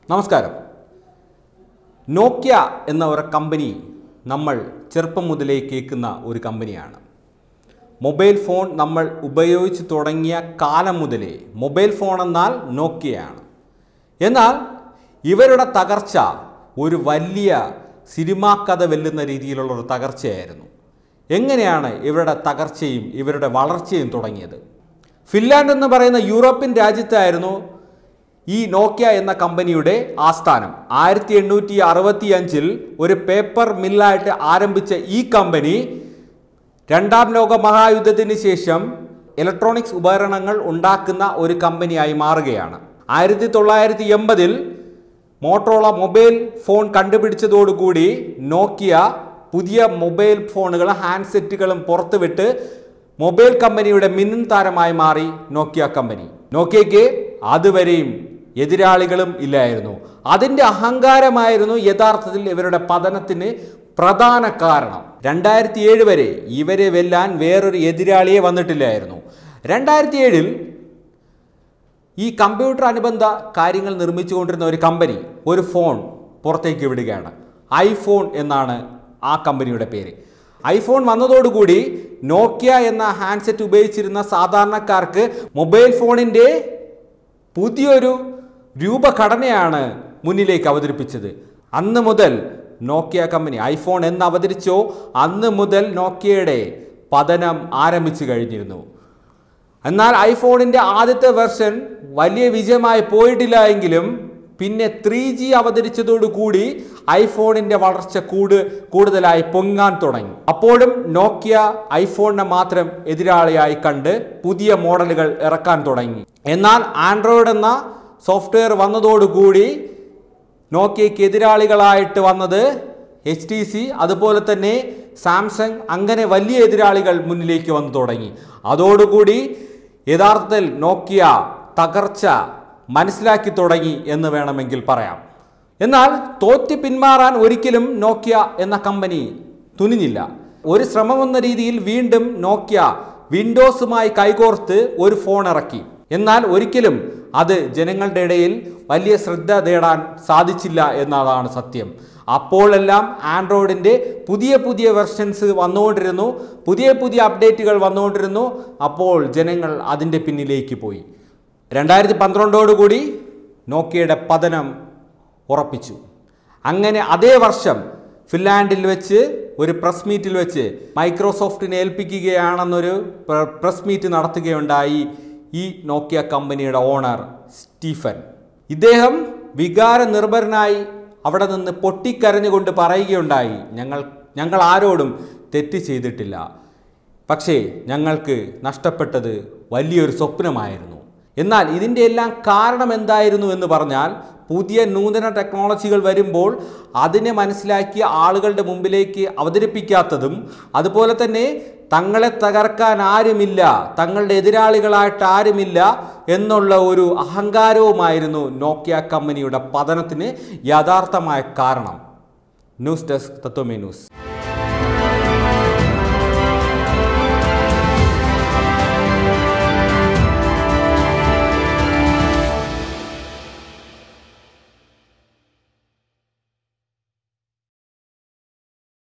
നമസ്കാരം നോക്കിയ എന്ന ഒരു കമ്പനി നമ്മൾ ചെറുപ്പം മുതലേ കേൾക്കുന്ന ഒരു കമ്പനിയാണ് മൊബൈൽ ഫോൺ നമ്മൾ ഉപയോഗിച്ച് തുടങ്ങിയ കാലം മുതലേ മൊബൈൽ ഫോൺ എന്നാൽ നോക്കിയയാണ് എന്നാൽ ഇവരുടെ തകർച്ച ഒരു വലിയ സിനിമാ കഥ വെല്ലുന്ന രീതിയിലുള്ള ഒരു തകർച്ചയായിരുന്നു എങ്ങനെയാണ് ഇവരുടെ തകർച്ചയും ഇവരുടെ വളർച്ചയും തുടങ്ങിയത് ഫിൻലാൻഡ് എന്ന് പറയുന്ന യൂറോപ്യൻ രാജ്യത്തായിരുന്നു ഈ നോക്കിയ എന്ന കമ്പനിയുടെ ആസ്ഥാനം ആയിരത്തി എണ്ണൂറ്റി അറുപത്തി അഞ്ചിൽ ഒരു പേപ്പർ മില്ലായിട്ട് ആരംഭിച്ച ഈ കമ്പനി രണ്ടാം ലോക മഹായുദ്ധത്തിന് ശേഷം ഇലക്ട്രോണിക്സ് ഉപകരണങ്ങൾ ഉണ്ടാക്കുന്ന ഒരു കമ്പനിയായി മാറുകയാണ് ആയിരത്തി തൊള്ളായിരത്തി എൺപതിൽ മോട്ടോള മൊബൈൽ ഫോൺ കണ്ടുപിടിച്ചതോടുകൂടി നോക്കിയ പുതിയ മൊബൈൽ ഫോണുകളും ഹാൻഡ്സെറ്റുകളും പുറത്തുവിട്ട് മൊബൈൽ കമ്പനിയുടെ മിന്നും താരമായി മാറി നോക്കിയ കമ്പനി നോക്കിയയ്ക്ക് അതുവരെയും എതിരാളികളും ഇല്ലായിരുന്നു അതിൻ്റെ അഹങ്കാരമായിരുന്നു യഥാർത്ഥത്തിൽ ഇവരുടെ പതനത്തിന് പ്രധാന കാരണം രണ്ടായിരത്തി ഏഴ് വരെ ഇവരെ വെല്ലാൻ വേറൊരു എതിരാളിയെ വന്നിട്ടില്ലായിരുന്നു രണ്ടായിരത്തി ഏഴിൽ ഈ കമ്പ്യൂട്ടർ അനുബന്ധ കാര്യങ്ങൾ നിർമ്മിച്ചുകൊണ്ടിരുന്ന ഒരു കമ്പനി ഒരു ഫോൺ പുറത്തേക്ക് വിടുകയാണ് ഐഫോൺ എന്നാണ് ആ കമ്പനിയുടെ പേര് ഐഫോൺ വന്നതോടുകൂടി നോക്കിയ എന്ന ഹാൻഡ്സെറ്റ് ഉപയോഗിച്ചിരുന്ന സാധാരണക്കാർക്ക് മൊബൈൽ ഫോണിൻ്റെ പുതിയൊരു രൂപഘടനയാണ് മുന്നിലേക്ക് അവതരിപ്പിച്ചത് അന്ന് മുതൽ നോക്കിയ കമ്പനി ഐഫോൺ എന്ന് അവതരിച്ചോ അന്ന് മുതൽ നോക്കിയയുടെ പതനം ആരംഭിച്ചു കഴിഞ്ഞിരുന്നു എന്നാൽ ഐഫോണിൻ്റെ ആദ്യത്തെ വെർഷൻ വലിയ വിജയമായി പോയിട്ടില്ല എങ്കിലും പിന്നെ ത്രീ ജി അവതരിച്ചതോടുകൂടി ഐഫോണിൻ്റെ വളർച്ച കൂട് കൂടുതലായി പൊങ്ങാൻ തുടങ്ങി അപ്പോഴും നോക്കിയ ഐഫോണിനെ മാത്രം എതിരാളിയായി കണ്ട് പുതിയ മോഡലുകൾ ഇറക്കാൻ തുടങ്ങി എന്നാൽ ആൻഡ്രോയിഡ് എന്ന സോഫ്റ്റ്വെയർ വന്നതോടുകൂടി നോക്കിയയ്ക്ക് എതിരാളികളായിട്ട് വന്നത് എച്ച് ടി സി അതുപോലെ തന്നെ സാംസങ് അങ്ങനെ വലിയ എതിരാളികൾ മുന്നിലേക്ക് വന്നു തുടങ്ങി അതോടുകൂടി യഥാർത്ഥത്തിൽ നോക്കിയ തകർച്ച മനസ്സിലാക്കി തുടങ്ങി എന്ന് വേണമെങ്കിൽ പറയാം എന്നാൽ തോറ്റ് പിന്മാറാൻ ഒരിക്കലും നോക്കിയ എന്ന കമ്പനി തുനിഞ്ഞില്ല ഒരു ശ്രമമെന്ന രീതിയിൽ വീണ്ടും നോക്കിയ വിൻഡോസുമായി കൈകോർത്ത് ഒരു ഫോൺ ഇറക്കി എന്നാൽ ഒരിക്കലും അത് ജനങ്ങളുടെ ഇടയിൽ വലിയ ശ്രദ്ധ നേടാൻ സാധിച്ചില്ല എന്നതാണ് സത്യം അപ്പോഴെല്ലാം ആൻഡ്രോയിഡിൻ്റെ പുതിയ പുതിയ വെർഷൻസ് വന്നുകൊണ്ടിരുന്നു പുതിയ പുതിയ അപ്ഡേറ്റുകൾ വന്നുകൊണ്ടിരുന്നു അപ്പോൾ ജനങ്ങൾ അതിൻ്റെ പിന്നിലേക്ക് പോയി രണ്ടായിരത്തി പന്ത്രണ്ടോടുകൂടി നോക്കിയയുടെ പതനം ഉറപ്പിച്ചു അങ്ങനെ അതേ വർഷം ഫിൻലാൻഡിൽ വെച്ച് ഒരു പ്രസ് മീറ്റിൽ വെച്ച് മൈക്രോസോഫ്റ്റിനെ ഏൽപ്പിക്കുകയാണെന്നൊരു പ്ര- പ്രസ് മീറ്റ് നടത്തുകയുണ്ടായി ഈ നോക്കിയ കമ്പനിയുടെ ഓണർ സ്റ്റീഫൻ ഇദ്ദേഹം വികാര നിർഭരനായി അവിടെ നിന്ന് പൊട്ടിക്കരഞ്ഞുകൊണ്ട് പറയുകയുണ്ടായി ഞങ്ങൾ ഞങ്ങൾ ആരോടും തെറ്റ് ചെയ്തിട്ടില്ല പക്ഷേ ഞങ്ങൾക്ക് നഷ്ടപ്പെട്ടത് വലിയൊരു സ്വപ്നമായിരുന്നു എന്നാൽ ഇതിൻ്റെ എല്ലാം കാരണം എന്തായിരുന്നു എന്ന് പറഞ്ഞാൽ പുതിയ നൂതന ടെക്നോളജികൾ വരുമ്പോൾ അതിനെ മനസ്സിലാക്കി ആളുകളുടെ മുമ്പിലേക്ക് അവതരിപ്പിക്കാത്തതും അതുപോലെ തന്നെ തങ്ങളെ തകർക്കാൻ ആരുമില്ല തങ്ങളുടെ എതിരാളികളായിട്ട് ആരുമില്ല എന്നുള്ള ഒരു അഹങ്കാരവുമായിരുന്നു നോക്കിയ കമ്പനിയുടെ പതനത്തിന് യഥാർത്ഥമായ കാരണം ന്യൂസ് ഡെസ്ക് തത്വമേ ന്യൂസ്